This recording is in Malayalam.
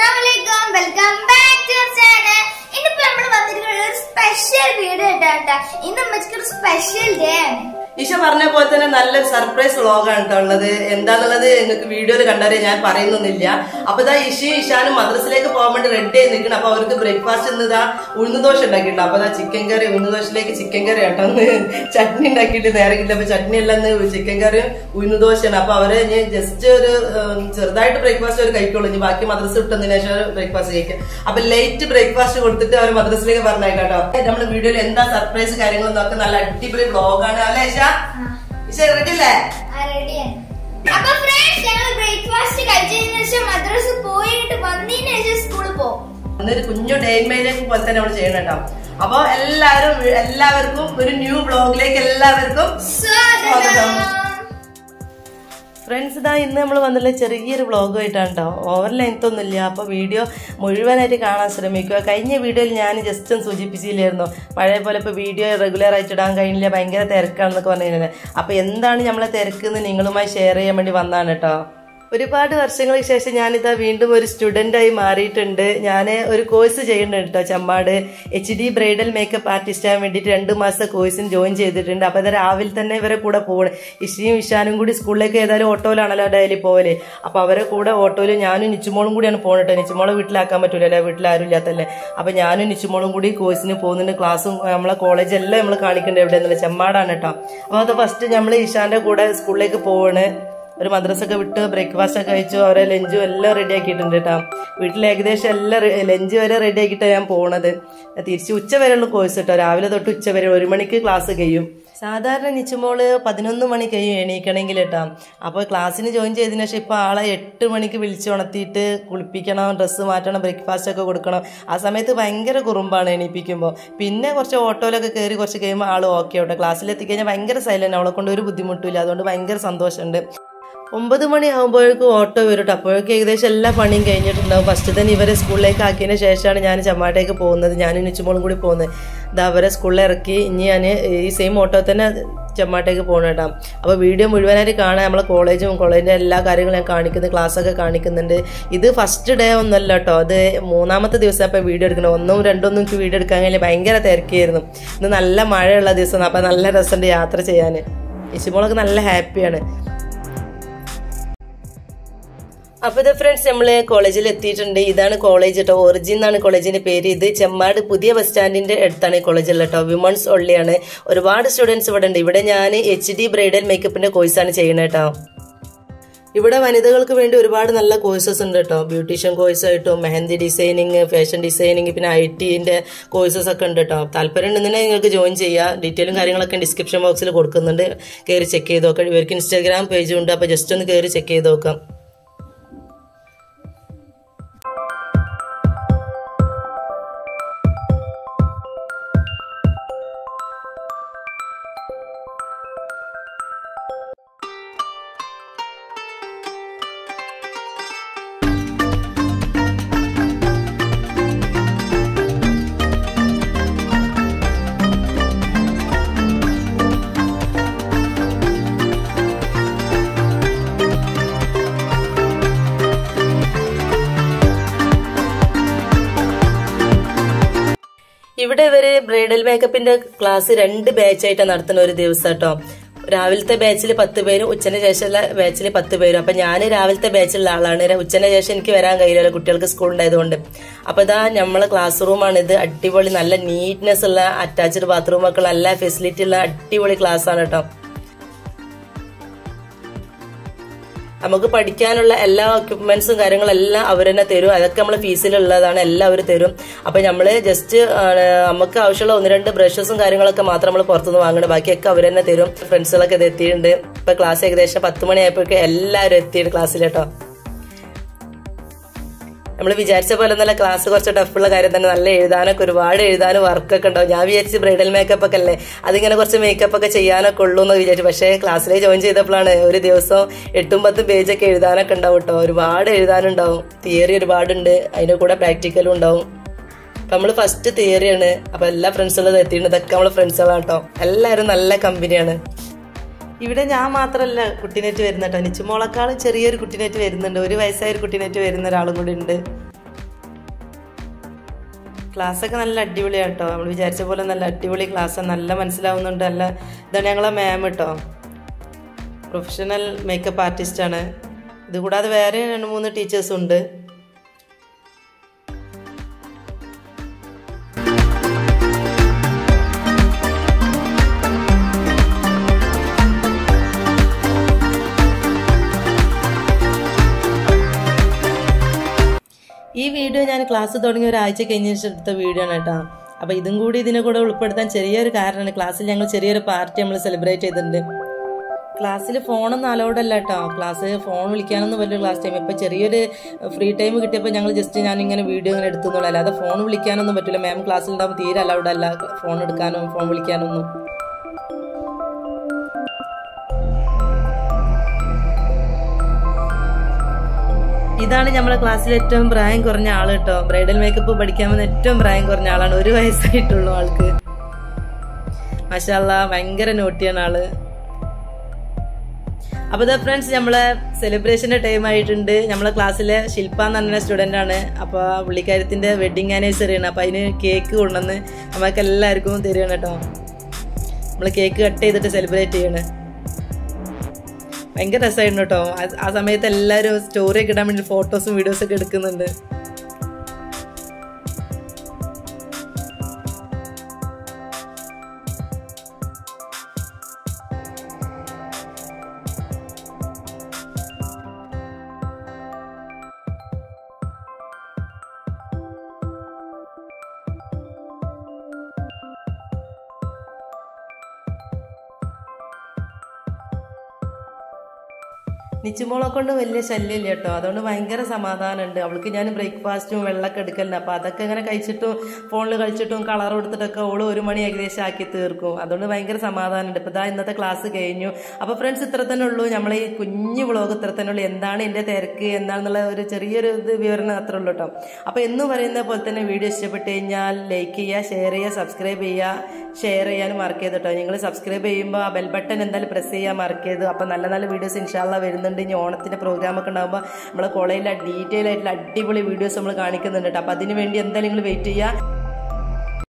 അസ്സലാമലൈക്കും വെൽക്കം ബാക്ക് ടു ചാനൽ ഇന്നിപ്പോ നമ്മൾ വന്നിരിക്കുന്നത് ഒരു സ്പെഷ്യൽ വീഡിയോ ആയിട്ടാ ഇന്ന് അമ്മച്ചിക്ക് ഒരു സ്പെഷ്യൽ ഡേ ആണ് ഈശ പറഞ്ഞ പോലെ തന്നെ നല്ലൊരു സർപ്രൈസ് വ്ളോഗാണ് കേട്ടോ ഉള്ളത് എന്താന്നുള്ളത് നിങ്ങൾക്ക് വീഡിയോയിൽ കണ്ടറിയാൻ ഞാൻ പറയുന്നൊന്നുമില്ല അപ്പൊ ഇതാ ഇഷയും ഇഷാനും മദ്രസിലേക്ക് പോകാൻ വേണ്ടി റെഡി ആയി നിൽക്കണം അപ്പൊ അവർക്ക് ബ്രേക്ക്ഫാസ്റ്റ് ഇന്ന് ഇതാ ഉഴുന്നുദോശ ഉണ്ടാക്കിയിട്ടുണ്ട് അപ്പൊ ഇതാ ചിക്കൻ കറി ഉഴുന്നുദോശയിലേക്ക് ചിക്കൻ കറി കേട്ടോ ഒന്ന് ചട്നി ഉണ്ടാക്കിയിട്ട് നേരെ കിട്ടില്ല അപ്പൊ ചട്നി എല്ലാം ഇന്ന് ചിക്കൻ കറിയും ഉഴുന്നുദോശയാണ് അപ്പൊ അവര് ഇനി ജസ്റ്റ് ഒരു ഉം, ചെറുതായിട്ട് ബ്രേക്ക്ഫാസ്റ്റ് അവർ കഴിക്കുള്ളൂ ഇനി ബാക്കി മദ്രസ വിട്ടതിന് ശേഷം ബ്രേക്ക്ഫാസ്റ്റ് കഴിക്കാം അപ്പൊ ലേറ്റ് ബ്രേക്ക്ഫാസ്റ്റ് കൊടുത്തിട്ട് അവർ മദ്രസിലേക്ക് പറഞ്ഞേക്കാം കേട്ടോ നമ്മുടെ വീഡിയോയിൽ എന്താ സർപ്രൈസ് കാര്യങ്ങളും നോക്കാൻ നല്ല അടിപൊളി വ്ളോഗാണ് അല്ലേ ഇഷ ഇഷ റെഡി അല്ലേ റെഡിയാണ് അപ്പൊ ഫ്രണ്ട്സ് ഞങ്ങൾ ബ്രേക്ക്ഫാസ്റ്റ് കഴിച്ചതിന് ശേഷം മദ്രസ പോയിട്ട് വന്നതിന് ശേഷം സ്കൂളിൽ പോകും അന്നൊരു കുഞ്ഞു ഡേൻമയിലേക്ക് പോലെ തന്നെ നമ്മൾ ചെയ്യണം കേട്ടോ അപ്പൊ എല്ലാവരും എല്ലാവർക്കും ഒരു ന്യൂ ബ്ലോഗിലേക്ക് എല്ലാവർക്കും സ്വാഗതം ഫ്രണ്ട്സ് ഇതാ ഇന്ന് നമ്മൾ വന്നിട്ടുള്ള ചെറിയൊരു വ്ളോഗ് ആയിട്ടാണ് കേട്ടോ ഓവർ ലെങ്ത് ഒന്നുമില്ല അപ്പോൾ വീഡിയോ മുഴുവനായിട്ട് കാണാൻ ശ്രമിക്കുക കഴിഞ്ഞ വീഡിയോയിൽ ഞാൻ ജസ്റ്റ് ഒന്ന് സൂചിപ്പിച്ചില്ലായിരുന്നു പഴയ പോലെ ഇപ്പോൾ വീഡിയോ റെഗുലർ ആയിട്ട് ഇടാൻ കഴിഞ്ഞില്ല ഭയങ്കര തിരക്കാണെന്നൊക്കെ പറഞ്ഞു കഴിഞ്ഞാൽ അപ്പോൾ എന്താണ് നമ്മളെ തിരക്കെന്ന് നിങ്ങളുമായി ഷെയർ ചെയ്യാൻ വേണ്ടി വന്നതാണ് കേട്ടോ ഒരുപാട് വർഷങ്ങൾക്ക് ശേഷം ഞാനിതാ വീണ്ടും ഒരു സ്റ്റുഡൻ്റായി മാറിയിട്ടുണ്ട് ഞാൻ ഒരു കോഴ്സ് ചെയ്യുന്നുണ്ട് കേട്ടോ ചമ്മാട് H D bridal makeup artist ആകാൻ വേണ്ടിയിട്ട് രണ്ട് മാസത്തെ കോഴ്സിന് ജോയിൻ ചെയ്തിട്ടുണ്ട് അപ്പോൾ അത് രാവിലെ തന്നെ ഇവരെ കൂടെ പോകണം ഇഷിയും ഇഷാനും കൂടി സ്കൂളിലേക്ക് ഏതായാലും ഓട്ടോയിലാണല്ലോ ഡെയിലി പോവല് അപ്പോൾ അവരെ കൂടെ ഓട്ടോയിൽ ഞാനും നിച്ചുമോളും കൂടിയാണ് പോകുന്നത് കേട്ടോ നിച്ചുമോളെ വീട്ടിലാക്കാൻ പറ്റൂലല്ലോ വീട്ടിൽ ആരും ഇല്ലാത്തല്ലേ അപ്പോൾ ഞാനും നിച്ചുമോളും കൂടി കോഴ്സിന് പോകുന്നുണ്ട് ക്ലാസ്സും നമ്മളെ കോളേജ് എല്ലാം നമ്മൾ കാണിക്കുന്നുണ്ട് എവിടെയെന്നില്ല ചെമ്മാടാണ് കേട്ടോ അപ്പോൾ അത് ഫസ്റ്റ് നമ്മൾ ഇഷാന്റെ കൂടെ സ്കൂളിലേക്ക് പോവാണ് ഒരു മദ്രസൊക്കെ വിട്ട് ബ്രേക്ക്ഫാസ്റ്റ് ഒക്കെ കഴിച്ചു അവരെ ലഞ്ചും എല്ലാം റെഡി ആക്കിയിട്ടുണ്ട് കേട്ടോ വീട്ടിൽ ഏകദേശം എല്ലാം ലഞ്ച് വരെ റെഡി ആക്കിയിട്ടാണ് ഞാൻ പോണത് തിരിച്ച് ഉച്ച വരെയുള്ള കോഴ്സ് കേട്ടോ രാവിലെ തൊട്ട് ഉച്ച വരെ ഒരു മണിക്ക് ക്ലാസ് കഴിയും സാധാരണ നിച്ചുമോള് പതിനൊന്ന് മണി കഴിയും എണീക്കണമെങ്കിൽ കേട്ടോ അപ്പോൾ ക്ലാസ്സിന് ജോയിൻ ചെയ്തതിന് ശേഷം ഇപ്പോൾ ആളെ എട്ട് മണിക്ക് വിളിച്ചുണർത്തിയിട്ട് കുളിപ്പിക്കണം ഡ്രസ്സ് മാറ്റണം ബ്രേക്ക്ഫാസ്റ്റ് ഒക്കെ കൊടുക്കണം ആ സമയത്ത് ഭയങ്കര കുറുമ്പാണ് എണീപ്പിക്കുമ്പോൾ പിന്നെ കുറച്ച് ഓട്ടോയിലൊക്കെ കയറി കുറച്ച് കഴിയുമ്പോൾ ആൾ ഓക്കെ ആവട്ടെ ക്ലാസ്സിലെത്തിക്കഴിഞ്ഞാൽ ഭയങ്കര സൈലന്റ് അവളെ കൊണ്ട് ഒരു ബുദ്ധിമുട്ടില്ല അതുകൊണ്ട് ഭയങ്കര സന്തോഷമുണ്ട് ഒമ്പത് മണി ആകുമ്പോഴേക്കും ഓട്ടോ വരും കേട്ടോ അപ്പോഴേക്കും ഏകദേശം എല്ലാ പണിയും കഴിഞ്ഞിട്ടുണ്ടാവും ഫസ്റ്റ് തന്നെ ഇവരെ സ്കൂളിലേക്ക് ആക്കിയതിന് ശേഷമാണ് ഞാൻ ചമ്മാട്ടേക്ക് പോകുന്നത് ഞാനും നിച്ചുമോളും കൂടി പോകുന്നത് ഇതാ അവരെ സ്കൂളിൽ ഇറക്കി ഇനി ഞാൻ ഈ സെയിം ഓട്ടോ തന്നെ ചെമ്മാട്ടേക്ക് പോകണം കേട്ടോ അപ്പോൾ വീഡിയോ മുഴുവനായിട്ട് കാണാൻ നമ്മളെ കോളേജും കോളേജിൻ്റെ എല്ലാ കാര്യങ്ങളും ഞാൻ കാണിക്കുന്നത് ക്ലാസ്സൊക്കെ കാണിക്കുന്നുണ്ട് ഇത് ഫസ്റ്റ് ഡേ ഒന്നല്ല കേട്ടോ അത് മൂന്നാമത്തെ ദിവസം അപ്പോൾ വീഡിയോ എടുക്കണം ഒന്നും രണ്ടൊന്നും എനിക്ക് വീഡിയോ എടുക്കാൻ കഴിയില്ല ഭയങ്കര തിരക്കായിരുന്നു ഇന്ന് നല്ല മഴയുള്ള ദിവസമാണ് അപ്പോൾ നല്ല രസമുണ്ട് യാത്ര ചെയ്യാൻ ഇച്ചുമോളൊക്കെ നല്ല ഹാപ്പിയാണ് അപ്പൊ ഇത് ഫ്രണ്ട്സ് നമ്മള് കോളേജിൽ എത്തിയിട്ടുണ്ട് ഇതാണ് കോളേജ് കേട്ടോ ഒറിജിൻ എന്നാണ് കോളേജിന്റെ പേര് ഇത് ചെമ്മാട് പുതിയ ബസ് സ്റ്റാൻഡിന്റെ അടുത്താണ് ഈ കോളേജുള്ളത് കേട്ടോ വിമൺസ് ഒള്ളിയാണ് ഒരുപാട് സ്റ്റുഡൻസ് ഇവിടെ ഉണ്ട് ഇവിടെ ഞാൻ എച്ച് ഡി ബ്രൈഡൽ മേക്കപ്പിന്റെ കോഴ്സാണ് ചെയ്യുന്നത് കേട്ടോ ഇവിടെ വനിതകൾക്ക് വേണ്ടി ഒരുപാട് നല്ല കോഴ്സസ് ഉണ്ട് കേട്ടോ ബ്യൂട്ടീഷ്യൻ കോഴ്സ് ആയിട്ടും മെഹന്തി ഡിസൈനിങ് ഫാഷൻ ഡിസൈനിങ് പിന്നെ ഐ ടിന്റെ കോഴ്സസ് ഒക്കെ ഉണ്ട് കേട്ടോ താല്പര്യം ഉണ്ടെന്നുണ്ടെങ്കിൽ നിങ്ങൾക്ക് ജോയിൻ ചെയ്യാം ഡീറ്റെയിലും കാര്യങ്ങളൊക്കെ ഡിസ്ക്രിപ്ഷൻ ബോക്സിൽ കൊടുക്കുന്നുണ്ട് കയറി ചെക്ക് ചെയ്ത് നോക്കാം ഇവർക്ക് ഇൻസ്റ്റാഗ്രാം പേജും ഉണ്ട് അപ്പോൾ ജസ്റ്റ് ഒന്ന് കയറി ചെക്ക് ചെയ്ത് നോക്കാം ഇവിടെ ഇവര് ബ്രൈഡൽ മേക്കപ്പിന്റെ ക്ലാസ് രണ്ട് ബാച്ചായിട്ടാണ് നടത്തുന്ന ഒരു ദിവസം കേട്ടോ രാവിലത്തെ ബാച്ചിൽ പത്ത് പേരും ഉച്ചന് ശേഷമുള്ള ബാച്ചിൽ പത്ത് പേരും അപ്പൊ ഞാൻ രാവിലത്തെ ബാച്ചിലുള്ള ആളാണ് ഉച്ചന് ശേഷം എനിക്ക് വരാൻ കഴിയില്ലല്ലോ കുട്ടികൾക്ക് സ്കൂൾ ഉണ്ടായതുകൊണ്ട് അപ്പൊ ഇതാ നമ്മളെ ക്ലാസ് റൂമാണ് ഇത് അടിപൊളി നല്ല നീറ്റ്നെസ് ഉള്ള അറ്റാച്ച്ഡ് ബാത്റൂം ഒക്കെ നല്ല ഫെസിലിറ്റി ഉള്ള അടിപൊളി ക്ലാസ് ആണ് കേട്ടോ നമുക്ക് പഠിക്കാനുള്ള എല്ലാ എക്യുപ്മെന്റ്സും കാര്യങ്ങളും എല്ലാം അവർ തന്നെ തരും അതൊക്കെ നമ്മൾ ഫീസിലുള്ളതാണ് എല്ലാം അവർ തരും അപ്പൊ നമ്മൾ ജസ്റ്റ് നമുക്ക് ആവശ്യമുള്ള ഒന്ന് രണ്ട് ബ്രഷസും കാര്യങ്ങളൊക്കെ മാത്രം നമ്മൾ പുറത്തുനിന്ന് വാങ്ങണം ബാക്കിയൊക്കെ അവർ തന്നെ തരും ഫ്രണ്ട്സുകളൊക്കെ ഇത് എത്തിയിട്ടുണ്ട് ഇപ്പൊ ക്ലാസ് ഏകദേശം പത്ത് മണിയായപ്പോഴേക്കും എല്ലാവരും എത്തിയിട്ടുണ്ട് ക്ലാസ്സിൽ കേട്ടോ നമ്മൾ വിചാരിച്ച പോലെ നല്ല ക്ലാസ് കുറച്ച് ടഫുള്ള കാര്യം തന്നെ നല്ല എഴുതാനൊക്കെ ഒരുപാട് എഴുതാനും വർക്കൊക്കെ ഉണ്ടാവും ഞാൻ വിചാരിച്ച് ബ്രൈഡൽ മേക്കപ്പ് ഒക്കെ അല്ലേ അതിങ്ങനെ കുറച്ച് മേക്കപ്പ് ഒക്കെ ചെയ്യാനൊക്കെ ഉള്ളൂ എന്ന് വിചാരിച്ചു പക്ഷേ ക്ലാസ്സിലേക്ക് ജോയിൻ ചെയ്തപ്പോഴാണ് ഒരു ദിവസം എട്ടും പത്തും പേജൊക്കെ എഴുതാനൊക്കെ ഉണ്ടാവും കേട്ടോ ഒരുപാട് എഴുതാനുണ്ടാവും തിയറി ഒരുപാടുണ്ട് അതിന്റെ കൂടെ പ്രാക്ടിക്കലും ഉണ്ടാവും നമ്മൾ ഫസ്റ്റ് തിയറിയാണ് അപ്പൊ എല്ലാ ഫ്രണ്ട്സുകളും എത്തിയിട്ടുണ്ട് ഇതൊക്കെ നമ്മളെ ഫ്രണ്ട്സുകളാണ് കേട്ടോ എല്ലാവരും നല്ല കമ്പനിയാണ് ഇവിടെ ഞാൻ മാത്രമല്ല കുട്ടിനെറ്റ് വരുന്ന കേട്ടോ നിച്ചുമോളെക്കാളും ചെറിയൊരു കുട്ടിനെറ്റ് വരുന്നുണ്ട് ഒരു വയസ്സായ ഒരു കുട്ടിനെറ്റ് വരുന്ന ഒരാളും കൂടി ഉണ്ട് ക്ലാസ്സൊക്കെ നല്ല അടിപൊളിയാണ് കേട്ടോ നമ്മൾ വിചാരിച്ച പോലെ നല്ല അടിപൊളി ക്ലാസ്സാണ് നല്ല മനസ്സിലാവുന്നുണ്ട് നല്ല ഇതാണ് ഞങ്ങളെ മാം കേട്ടോ പ്രൊഫഷണൽ മേക്കപ്പ് ആർട്ടിസ്റ്റാണ് ഇതുകൂടാതെ വേറെ രണ്ട് മൂന്ന് ടീച്ചേഴ്സും ഉണ്ട് ഈ വീഡിയോ ഞാൻ ക്ലാസ് തുടങ്ങിയ ഒരാഴ്ച കഴിഞ്ഞ ശേഷം എടുത്ത വീഡിയോ ആണ് കേട്ടോ അപ്പോൾ ഇതും കൂടി ഇതിനെ കൂടെ ഉൾപ്പെടുത്താൻ ചെറിയൊരു കാരണമാണ് ക്ലാസ്സിൽ ഞങ്ങൾ ചെറിയൊരു പാർട്ടി നമ്മൾ സെലിബ്രേറ്റ് ചെയ്തിട്ടുണ്ട് ക്ലാസ്സിൽ ഫോണൊന്നും അലൗഡ് അല്ല കേട്ടോ ക്ലാസ് ഫോൺ വിളിക്കാനൊന്നും വലിയ ക്ലാസ് ടൈം ഇപ്പോൾ ചെറിയൊരു ഫ്രീ ടൈം കിട്ടിയപ്പോൾ ഞങ്ങൾ ജസ്റ്റ് ഞാൻ ഇങ്ങനെ വീഡിയോ ഇങ്ങനെ എടുത്തുന്നുള്ളൂ അല്ലാതെ ഫോൺ വിളിക്കാനൊന്നും പറ്റില്ല മാം ക്ലാസ്സിലുണ്ടാകുമ്പോൾ തീരെ അലൗഡ് അല്ല ഫോൺ എടുക്കാനോ ഫോൺ വിളിക്കാനൊന്നും ഇതാണ് നമ്മളെ ക്ലാസ്സിലെ ഏറ്റവും പ്രായം കുറഞ്ഞ ആള് കേട്ടോ ബ്രൈഡൽ മേക്കപ്പ് പഠിക്കാൻ വന്ന ഏറ്റവും പ്രായം കുറഞ്ഞ ആളാണ് ഒരു വയസ്സായിട്ടുള്ളൂ ആൾക്ക് മഷാല്ല ഭയങ്കര നോട്ടിയാണ് ആള് അപ്പോൾ ഇതാ ഫ്രണ്ട്സ് നമ്മളെ സെലിബ്രേഷൻ്റെ ടൈം ആയിട്ടുണ്ട് നമ്മളെ ക്ലാസ്സിലെ ശില്പ എന്ന് പറഞ്ഞ സ്റ്റുഡൻ്റ് ആണ് അപ്പോൾ പുള്ളിക്കാരത്തിൻ്റെ വെഡിങ് ആനിവേഴ്സറി ആണ് അപ്പോൾ അതിന് കേക്ക് കൊണ്ടുവന്ന് നമ്മൾക്ക് എല്ലാവർക്കും തരികയാണ് കേട്ടോ നമ്മൾ കേക്ക് കട്ട് ചെയ്തിട്ട് സെലിബ്രേറ്റ് ചെയ്യണേ ഭയങ്കര രസമായിരുന്നു കേട്ടോ ആ- ആ സമയത്ത് എല്ലാവരും സ്റ്റോറി ഒക്കെ ഇടാൻ വേണ്ടി ഫോട്ടോസും വീഡിയോസും ഒക്കെ എടുക്കുന്നുണ്ട് നിച്ചുമോളെ കൊണ്ട് വലിയ ശല്യമില്ല കേട്ടോ അതുകൊണ്ട് ഭയങ്കര സമാധാനമുണ്ട് അവൾക്ക് ഞാൻ ബ്രേക്ക്ഫാസ്റ്റും വെള്ളമൊക്കെ എടുക്കലുണ്ട് അപ്പോൾ അതൊക്കെ ഇങ്ങനെ കഴിച്ചിട്ടും ഫോണിൽ കളിച്ചിട്ടും കളർ കൊടുത്തിട്ടൊക്കെ ഓള് ഒരു മണി ഏകദേശം ആക്കി തീർക്കും അതുകൊണ്ട് ഭയങ്കര സമാധാനമുണ്ട് ഇപ്പോൾ ഇതാ ഇന്നത്തെ ക്ലാസ് കഴിഞ്ഞു അപ്പോൾ ഫ്രണ്ട്സ് ഇത്ര തന്നെ ഉള്ളൂ നമ്മളെ ഈ കുഞ്ഞു വ്ളോഗ് ഇത്ര തന്നെ ഉള്ളൂ എന്താണ് എൻ്റെ തിരക്ക് എന്താണെന്നുള്ള ഒരു ചെറിയൊരു ഇത് വിവരണം അത്രേ ഉള്ളൂ കേട്ടോ അപ്പോൾ എന്ന് പറയുന്ന പോലെ തന്നെ വീഡിയോ ഇഷ്ടപ്പെട്ട് കഴിഞ്ഞാൽ ലൈക്ക് ചെയ്യുക ഷെയർ ചെയ്യുക സബ്സ്ക്രൈബ് ചെയ്യുക ഷെയർ ചെയ്യാനും മറക്ക് ചെയ്ത് കേട്ടോ നിങ്ങൾ സബ്സ്ക്രൈബ് ചെയ്യുമ്പോൾ ആ ബെൽ ബട്ടൺ എന്തായാലും പ്രസ് ചെയ്യാൻ മറക്ക് ചെയ്ത് അപ്പോൾ നല്ല നല്ല വീഡിയോസ് ഇൻഷാല്ല വരുന്നുണ്ട് ഇനി ഓണത്തിൻ്റെ പ്രോഗ്രാം ഒക്കെ ഉണ്ടാകുമ്പോൾ നമ്മളെ കോളേജിലെ ഡീറ്റെയിൽ ആയിട്ടുള്ള അടിപൊളി വീഡിയോസ് നമ്മൾ കാണിക്കുന്നുണ്ട് കേട്ടോ അപ്പോൾ അതിന് വേണ്ടി എന്തായാലും നിങ്ങൾ വെയിറ്റ് ചെയ്യുക